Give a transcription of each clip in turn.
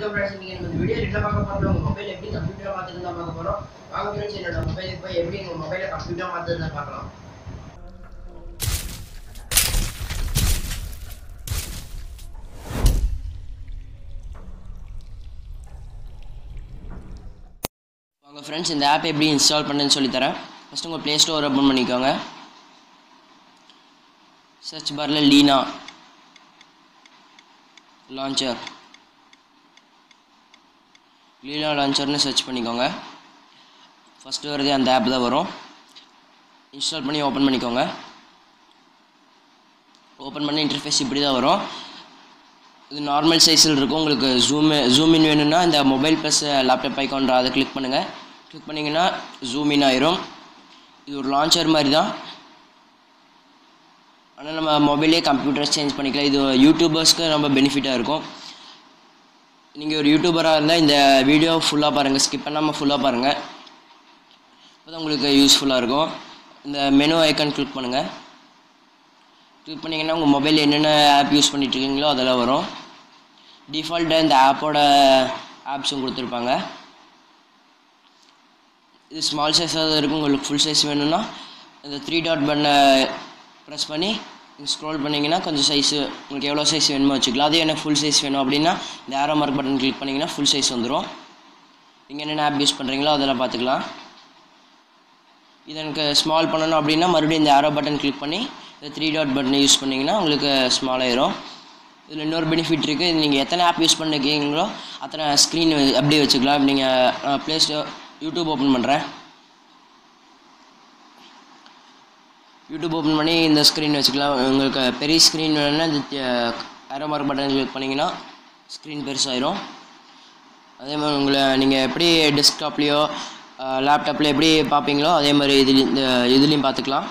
welcome friends இன்னைக்கு நம்ம இந்த வீடியோ என்ன பார்க்க போறோம் உங்க மொபைல் எப்படி கம்ப்யூட்டரா மாத்துறது தான் பார்க்க போறோம் வாங்க ஃப்ரெண்ட்ஸ் என்னோட மொபைலுக்கு போய் எப்படி உங்க மொபைலை கம்ப்யூட்டரா மாத்துறது தான் பார்க்கலாம் வாங்க ஃப்ரெண்ட்ஸ் இந்த ஆப் எப்படி இன்ஸ்டால் பண்ணுன்னு சொல்லி தரேன் ஃபஸ்ட்டு உங்கள் ப்ளே ஸ்டோர் ஓப்பன் பண்ணிக்கோங்க சர்ச் பாரில் லீனா லான்ச்சர் லீனா லான்ச்சர்னு சர்ச் பண்ணிக்கோங்க ஃபஸ்ட்டு வரதே அந்த ஆப் தான் வரும் இன்ஸ்டால் பண்ணி ஓப்பன் பண்ணிக்கோங்க ஓப்பன் பண்ணி இன்டர்ஃபேஸ் இப்படி தான் வரும் இது நார்மல் சைஸில் இருக்கும் உங்களுக்கு ஜூம் ஜூம் இன் வேணும்னா இந்த மொபைல் ப்ளஸ் லேப்டாப் ஐக்கான்ற அதை கிளிக் பண்ணுங்கள் கிளிக் பண்ணிங்கன்னா ஜூம் இன் ஆயிரும் இது ஒரு லான்ச்சர் மாதிரி தான் ஆனால் நம்ம மொபைலே கம்ப்யூட்டர்ஸ் சேஞ்ச் பண்ணிக்கலாம் இது யூடியூபர்ஸ்க்கு ரொம்ப பெனிஃபிட்டாக இருக்கும் நீங்கள் ஒரு யூடியூபராக இருந்தால் இந்த வீடியோ ஃபுல்லாக பாருங்கள் ஸ்கிப் பண்ணாமல் ஃபுல்லாக பாருங்கள் அப்போ தான் உங்களுக்கு யூஸ்ஃபுல்லாக இருக்கும் இந்த மெனு ஐக்கான் கிளிக் பண்ணுங்கள் கிளிக் பண்ணிங்கன்னா உங்கள் மொபைல் என்னென்ன ஆப் யூஸ் பண்ணிட்டு இருக்கீங்களோ அதெல்லாம் வரும் டிஃபால்ட்டாக இந்த ஆப்போட ஆப்ஸும் கொடுத்துருப்பாங்க இது ஸ்மால் சைஸாக தான் இருக்கும் உங்களுக்கு ஃபுல் சைஸ் வேணும்னா இந்த த்ரீ டாட் பட்டனை ப்ரெஸ் பண்ணி ஸ்க்ரோல் பண்ணிங்கன்னா கொஞ்சம் சைஸு உங்களுக்கு எவ்வளோ சைஸ் வேணுமோ வச்சுக்கலாம் அதே எனக்கு ஃபுல் சைஸ் வேணும் அப்படின்னா இந்த ஆரோ மார்க் பட்டன் கிளிக் பண்ணிங்கன்னா ஃபுல் சைஸ் வந்துடும் நீங்கள் என்னென்ன ஆப் யூஸ் பண்ணுறீங்களோ அதெல்லாம் பார்த்துக்கலாம் இது எனக்கு ஸ்மால் பண்ணணும் அப்படின்னா மறுபடியும் இந்த ஆரோ பட்டன் கிளிக் பண்ணி இந்த த்ரீ டாட் பட்டனை யூஸ் பண்ணிங்கன்னா உங்களுக்கு ஸ்மால் ஆயிரும் இதில் இன்னொரு பெனிஃபிட் இருக்குது இது நீங்கள் எத்தனை ஆப் யூஸ் பண்ணிருக்கீங்களோ அத்தனை ஸ்க்ரீன் அப்படியே வச்சுக்கலாம் நீங்கள் ப்ளே ஸ்டோர் யூடியூப் ஓப்பன் பண்ணுறேன் யூடியூப் ஓப்பன் பண்ணி இந்த ஸ்க்ரீன் வச்சுக்கலாம் உங்களுக்கு பெரிய ஸ்க்ரீன் வேணும்னா இந்த ஆரோ மார்க் பட்டன் கிளிக் பண்ணிங்கன்னா ஸ்க்ரீன் பெருசாயிரும் அதே மாதிரி உங்களை நீங்கள் எப்படி டெஸ்க்டாப்லேயோ லேப்டாப்பில் எப்படி பார்ப்பீங்களோ அதே மாதிரி இதில் இந்த இதுலேயும் பார்த்துக்கலாம்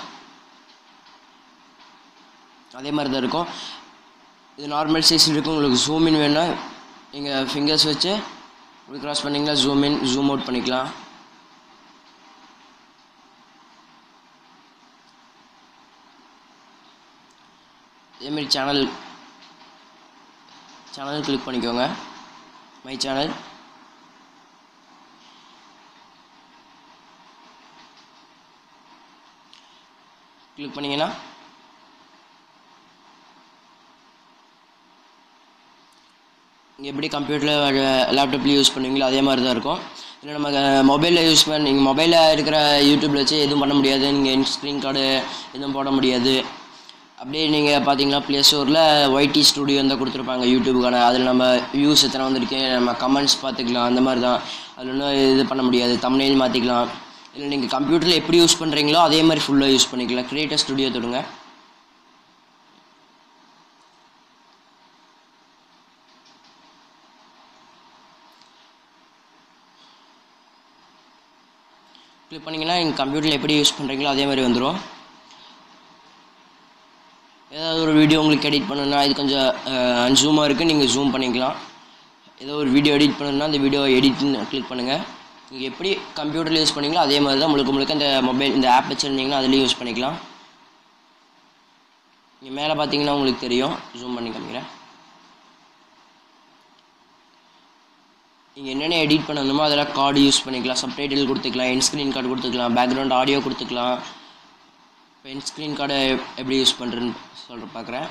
அதே மாதிரி தான் இருக்கும் இது நார்மல் சைஸில் இருக்கும் உங்களுக்கு ஜூம் இன் வேணும்னா நீங்கள் ஃபிங்கர்ஸ் வச்சு இப்படி க்ராஸ் பண்ணிங்கன்னா ஜூம் இன் ஜூம் அவுட் பண்ணிக்கலாம் இதேமாரி சேனல் சேனல் கிளிக் பண்ணிக்கோங்க மை சேனல் கிளிக் பண்ணிங்கன்னா நீங்கள் எப்படி கம்ப்யூட்டரில் லேப்டாப்பில் யூஸ் பண்ணுவீங்களோ அதே மாதிரி தான் இருக்கும் இல்லை நம்ம மொபைலில் யூஸ் பண்ண நீங்கள் மொபைலில் இருக்கிற யூடியூப்பில் வச்சு எதுவும் பண்ண முடியாது நீங்கள் ஸ்க்ரீன் கார்டு எதுவும் போட முடியாது அப்படியே நீங்கள் பார்த்தீங்கன்னா ப்ளே ஸ்டோரில் ஒய்டி ஸ்டுடியோ தான் கொடுத்துருப்பாங்க யூடியூபுக்கான அதில் நம்ம வியூஸ் எத்தனை வந்திருக்கு நம்ம கமெண்ட்ஸ் பார்த்துக்கலாம் அந்த மாதிரி தான் அதில் ஒன்றும் இது பண்ண முடியாது தமிழில் மாற்றிக்கலாம் இல்லை நீங்கள் கம்ப்யூட்டரில் எப்படி யூஸ் பண்ணுறீங்களோ அதே மாதிரி ஃபுல்லாக யூஸ் பண்ணிக்கலாம் கிரியேட்டர் ஸ்டுடியோ தொடுங்க கிளிக் பண்ணிங்கன்னா நீங்கள் கம்ப்யூட்டரில் எப்படி யூஸ் பண்ணுறீங்களோ அதே மாதிரி வந்துடும் ஏதாவது ஒரு வீடியோ உங்களுக்கு எடிட் பண்ணணும்னா இது கொஞ்சம் அன்சூமாக இருக்குது நீங்கள் ஜூம் பண்ணிக்கலாம் ஏதோ ஒரு வீடியோ எடிட் பண்ணணும்னா அந்த வீடியோ எடிட்னு கிளிக் பண்ணுங்கள் நீங்கள் எப்படி கம்ப்யூட்டரில் யூஸ் பண்ணீங்களோ அதே மாதிரி தான் முழுக்க முழுக்க இந்த மொபைல் இந்த ஆப் வச்சுருந்தீங்கன்னா அதுலேயும் யூஸ் பண்ணிக்கலாம் நீங்கள் மேலே பார்த்தீங்கன்னா உங்களுக்கு தெரியும் ஜூம் பண்ணி காமிக்கிறேன் நீங்கள் என்னென்ன எடிட் பண்ணணுமோ அதெல்லாம் கார்டு யூஸ் பண்ணிக்கலாம் சப்டைட்டில் கொடுத்துக்கலாம் என் ஸ்க்ரீன் கார்டு கொடுத்துக்கலாம் பேக்ரவுண்ட் ஆடியோ கொடுத்துக்கலாம் இப்போ என் ஸ்க்ரீன் கார்டை எப்படி யூஸ் பண்ணுறேன்னு சொல்கிற பார்க்குறேன்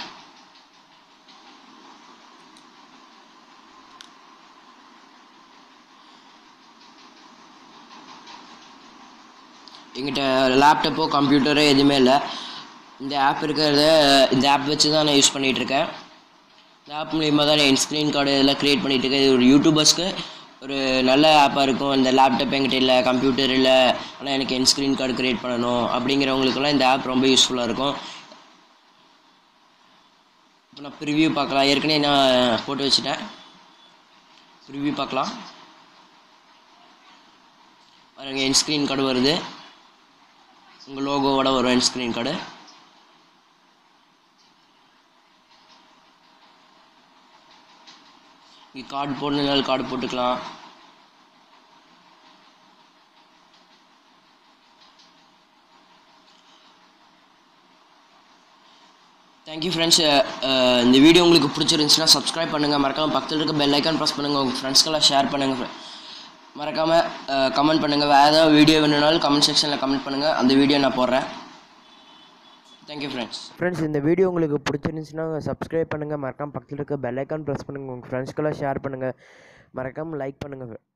எங்கிட்ட லேப்டாப்போ கம்ப்யூட்டரோ எதுவுமே இல்லை இந்த ஆப் இருக்கிறத இந்த ஆப் வச்சு தான் நான் யூஸ் பண்ணிகிட்ருக்கேன் இந்த ஆப் மூலியமாக தான் என் ஸ்க்ரீன் கார்டு இதெல்லாம் க்ரியேட் பண்ணிகிட்டு இருக்கேன் இது ஒரு யூடியூபர்ஸ்க்கு ஒரு நல்ல ஆப்பாக இருக்கும் இந்த லேப்டாப் என்கிட்ட இல்லை கம்ப்யூட்டர் இல்லை ஆனால் எனக்கு என் ஸ்க்ரீன் கார்டு க்ரியேட் பண்ணணும் அப்படிங்கிறவங்களுக்கெல்லாம் இந்த ஆப் ரொம்ப யூஸ்ஃபுல்லாக இருக்கும் இப்போ நான் ப்ரிவ்யூ பார்க்கலாம் ஏற்கனவே நான் போட்டு வச்சுட்டேன் ப்ரிவ்யூ பார்க்கலாம் பாருங்கள் என் ஸ்க்ரீன் கார்டு வருது உங்கள் லோகோவோட வரும் என் ஸ்க்ரீன் கார்டு இங்கே கார்டு போடணுனாலும் கார்டு போட்டுக்கலாம் தேங்க்யூ ஃப்ரெண்ட்ஸ் இந்த வீடியோ உங்களுக்கு பிடிச்சிருந்துச்சுன்னா சப்ஸ்கிரைப் பண்ணுங்கள் மறக்காமல் பக்கத்தில் இருக்க பெல் ஐக்கான் ப்ரெஸ் பண்ணுங்கள் உங்கள் ஃப்ரெண்ட்ஸ்க்கெல்லாம் ஷேர் பண்ணுங்கள் மறக்காமல் கமெண்ட் பண்ணுங்கள் வேறு ஏதாவது வீடியோ வேணும்னாலும் கமெண்ட் செக்ஷனில் கமெண்ட் பண்ணுங்கள் அந்த வீடியோ நான் போடுறேன் தேங்க்யூ ஃப்ரெண்ட்ஸ் ஃப்ரெண்ட்ஸ் இந்த வீடியோ உங்களுக்கு பிடிச்சிருந்துச்சுன்னா சப்ஸ்கிரைப் பண்ணுங்கள் மறக்காமல் பக்கத்தில் இருக்க பெல் ஐக்கான் ப்ரெஸ் பண்ணுங்கள் உங்கள் ஃப்ரெண்ட்ஸ்க்கெல்லாம் ஷேர் பண்ணுங்கள் மறக்காமல் லைக் பண்ணுங்கள்